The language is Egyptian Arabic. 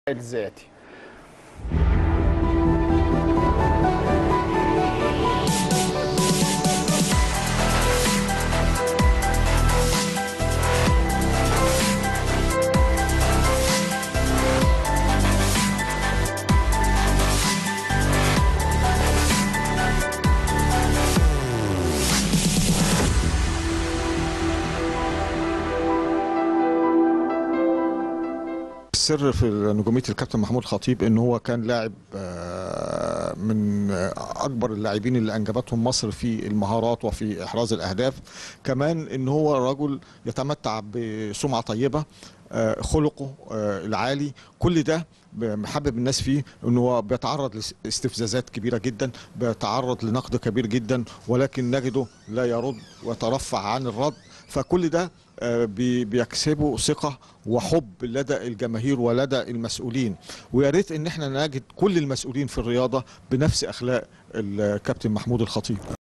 الذاتي السر في نجوميه الكابتن محمود خطيب ان هو كان لاعب آه، من اكبر اللاعبين اللي انجبتهم مصر في المهارات وفي احراز الاهداف كمان ان هو رجل يتمتع بسمعه طيبه آه، خلقه آه، العالي كل ده محبب الناس فيه ان هو بيتعرض لاستفزازات كبيره جدا بيتعرض لنقد كبير جدا ولكن نجده لا يرد ويترفع عن الرد فكل ده آه، بي- بيكسبه ثقه وحب لدى الجماهير ولدى المسؤولين ويا ريت ان احنا نجد كل المسؤولين في الرياضه بنفس اخلاق الكابتن محمود الخطيب